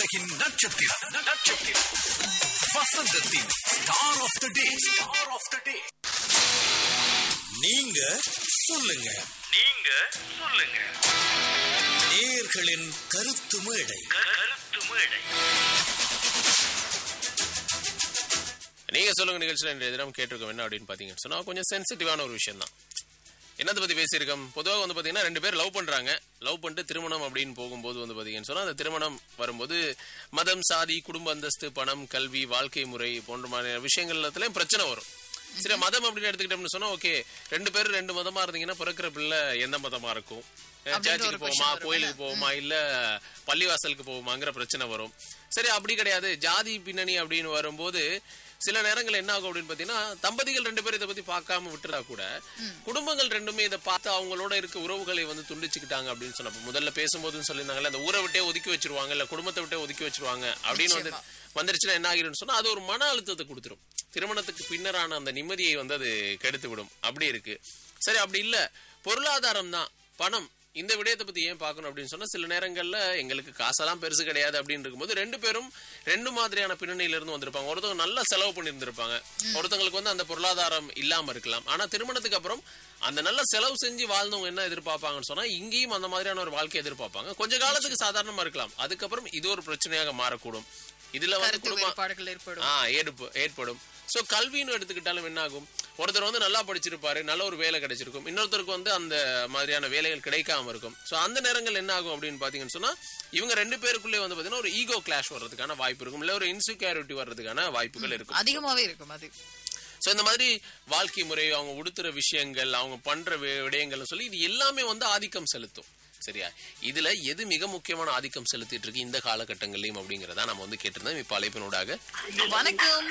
உலகின் நட்சத்திரம் நட்சத்திரம் வசந்தத்தின் star of the day star of the day நீங்க சொல்லுங்க நீங்க சொல்லுங்க நேயர்களின் கருத்து மேடை கருத்து மேடை நீங்க சொல்லுங்க நிகழ்ச்சியில் இன்றைய தினம் கேட்டிருக்கோம் என்ன அப்படின்னு பாத்தீங்கன்னு சொன்னா கொஞ்சம் சென்சிட்டிவான ஒரு விஷயம் தான் என்னத்தை பத்தி பேசியிருக்கோம் பொதுவாக வந்து பாத்தீங்கன்னா ரெண்டு பேர் லவ் பண்றாங்க லவ் பண்ணிட்டு திருமணம் அப்படின்னு போகும்போது வந்து பாத்தீங்கன்னு சொன்னா அந்த திருமணம் வரும்போது மதம் சாதி குடும்ப அந்தஸ்து பணம் கல்வி வாழ்க்கை முறை போன்ற மாதிரியான விஷயங்கள் எல்லாத்துலயும் பிரச்சனை வரும் சரி மதம் அப்படின்னு எடுத்துக்கிட்டோம்னு சொன்னா ஓகே ரெண்டு பேரும் ரெண்டு மதமா இருந்தீங்கன்னா பிறக்கிற பிள்ளை எந்த மதமா இருக்கும் அப்படின்ற சர்ச்சுக்கு ஒரு போகுமா question வரும் கோயிலுக்கு போகுமா இல்ல பள்ளிவாசலுக்கு போகுமாங்கிற பிரச்சனை வரும் சரி அப்படி கிடையாது ஜாதி பின்னணி அப்படின்னு வரும்போது சில நேரங்கள் என்ன ஆகும் அப்படின்னு பாத்தீங்கன்னா தம்பதிகள் ரெண்டு பேரும் இதை பத்தி பார்க்காம விட்டுறா கூட குடும்பங்கள் ரெண்டுமே இதை பார்த்து அவங்களோட இருக்க உறவுகளை வந்து துண்டிச்சுக்கிட்டாங்க அப்படின்னு சொன்னப்ப முதல்ல பேசும்போதுன்னு சொல்லியிருந்தாங்கல்ல அந்த ஊரை விட்டே ஒதுக்கி வச்சிருவாங்க இல்ல குடும்பத்தை விட்டே ஒதுக்கி வச்சிருவாங்க அப்படின்னு வந்து வந்துருச்சுன்னா என்ன ஆகிரும்னு சொன்னா அது ஒரு மன அழுத்தத்தை கொடுத்துரும் திருமணத்துக்கு பின்னரான அந்த நிம்மதியை வந்து அது கெடுத்து விடும் அப்படி இருக்கு சரி அப்படி இல்ல பொருளாதாரம் தான் பணம் இந்த விடயத்தை பத்தி ஏன் பார்க்கணும் அப்படின்னு சொன்னா சில நேரங்கள்ல எங்களுக்கு காசெல்லாம் பெருசு கிடையாது அப்படின்னு இருக்கும்போது ரெண்டு பேரும் ரெண்டு மாதிரியான பின்னணியில இருந்து வந்திருப்பாங்க ஒருத்தவங்க நல்லா செலவு பண்ணியிருந்திருப்பாங்க ஒருத்தவங்களுக்கு வந்து அந்த பொருளாதாரம் இல்லாம இருக்கலாம் ஆனா திருமணத்துக்கு அப்புறம் அந்த நல்ல செலவு செஞ்சு வாழ்ந்தவங்க என்ன எதிர்பார்ப்பாங்கன்னு சொன்னா இங்கேயும் அந்த மாதிரியான ஒரு வாழ்க்கை எதிர்பார்ப்பாங்க கொஞ்ச காலத்துக்கு சாதாரணமா இருக்கலாம் அதுக்கப்புறம் இது ஒரு பிரச்சனையாக மாறக்கூடும் இதுல வந்து கருத்து குடும்பம் வேறுபாடுகள் ஏற்படும் ஆ ஏற்ப- ஏற்படும் சோ கல்வின்னு எடுத்துக்கிட்டாலும் என்ன ஆகும் ஒருத்தர் வந்து நல்லா படிச்சிருப்பாரு நல்ல ஒரு வேலை கிடைச்சிருக்கும் இன்னொருத்தருக்கு வந்து அந்த மாதிரியான வேலைகள் கிடைக்காம இருக்கும் சோ அந்த நேரங்கள் என்ன ஆகும் அப்படின்னு பாத்தீங்கன்னு சொன்னா இவங்க ரெண்டு பேருக்குள்ளே வந்து பாத்தீங்கன்னா ஒரு ஈகோ கிளாஷ் வர்றதுக்கான வாய்ப்பு இருக்கும் இல்ல ஒரு இன்செக்யூரிட்டி வர்றதுக்கான வாய்ப்புகள் இருக்கும் அதிகமாவே இருக்கும் அது சோ இந்த மாதிரி வாழ்க்கை முறை அவங்க உடுத்துற விஷயங்கள் அவங்க பண்ற வி- விடயங்கள்னு சொல்லி இது எல்லாமே வந்து ஆதிக்கம் செலுத்தும் சரியா இதுல எது மிக முக்கியமான ஆதிக்கம் செலுத்திட்டு இருக்கு இந்த காலகட்டங்களையும் அப்படிங்கறத நம்ம வந்து கேட்டிருந்தோம் இப்ப அழைப்பினூடாக வணக்கம்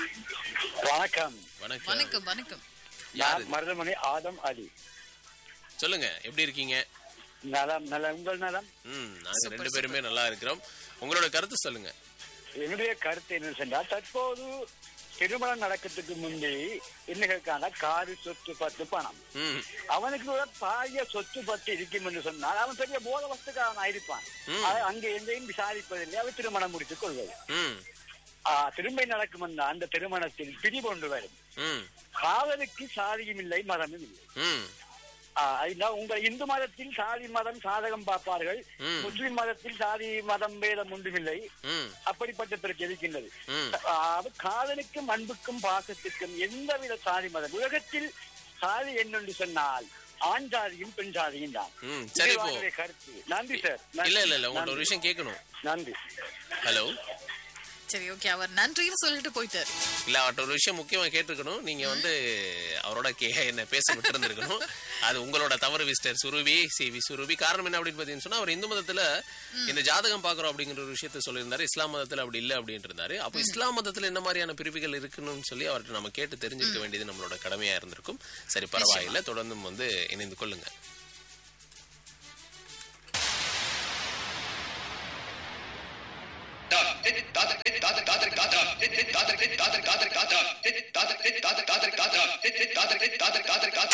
வணக்கம் வணக்கம் வணக்கம் வணக்கம் யாரு நான் மருதமணி ஆதம் அலி சொல்லுங்க எப்படி இருக்கீங்க நலம் நலம் உங்கள் நலம் ம் நாங்க ரெண்டு பேருமே நல்லா இருக்கிறோம் உங்களோட கருத்து சொல்லுங்க என்னுடைய கருத்து என்ன சென்றால் தற்போது திருமணம் நடக்கிறதுக்கு முன்பே இன்னைக்கான காரு சொத்து பத்து பணம் ம் அவனுக்கு ஒரு பாரிய சொத்து பத்து இருக்கும் என்று சொன்னால் அவன் பெரிய போத வஸ்துக்காரன் இருப்பான் அது அங்கே எங்கேயும் விசாரிப்பதில்லை அவன் திருமணம் முடித்துக் கொள்வது ம் ஆ, திரும்ப நடக்கும் அந்த அந்த திருமணத்தில் பிடி கொண்டு வரும் ம் காதலுக்கு சாதியும் இல்லை மதமும் இல்லை ம் ஆ, அதுதான் உங்க இந்து மதத்தில் சாதி மதம் சாதகம் பார்ப்பார்கள் ம். முஸ்லிம் மதத்தில் சாதி மதம் பேதம் ஒன்றுமில்லை ம் அப்படிப்பட்ட பிறகு இருக்கின்றது ம் ஆ, அது காதலுக்கும் அன்புக்கும் பாசத்துக்கும் எந்தவித சாதி மதம் உலகத்தில் சாதி என்னென்று சொன்னால் ஆண் ஜாதியும் பெண் ஜாதியும் தான் ம் சரி இப்போ இதுவானுடைய கருத்து நன்றி சார் இல்ல இல்ல இல்ல உங்கள்ட்ட ஒரு விஷயம் கேட்கணும் நன்றி ஹலோ சரி ஓகே அவர் நன்றின்னு சொல்லிட்டு போயிட்டாரு இல்ல அவர்ட்ட ஒரு விஷயம் முக்கியமா கேட்டிருக்கணும் நீங்க வந்து அவரோட கே என்ன பேச விட்டுருந்துருக்கணும் அது உங்களோட தவறு மிஸ்டர் சுருவி சிவி சுருவி காரணம் என்ன அப்படின்னு பாத்தீங்கன்னு சொன்னா அவர் இந்து மதத்துல இந்த ஜாதகம் பாக்குறோம் அப்படிங்கிற ஒரு விஷயத்த சொல்லியிருந்தாரு இஸ்லாம் மதத்துல அப்படி இல்ல அப்படின்னு இருந்தாரு அப்போ இஸ்லாம் மதத்துல என்ன மாதிரியான பிரிவுகள் இருக்குன்னு சொல்லி அவர்கிட்ட நம்ம கேட்டு தெரிஞ்சுக்க வேண்டியது நம்மளோட கடமையா இருந்திருக்கும் சரி பரவாயில்ல தொடர்ந்தும் வந்து இணைந்து கொள்ளுங்க காதல் காதல் காதல் காதல் காதல் காதல் காதல் காதல் காதல் காதல் காதல் காதல் காதல் காதல்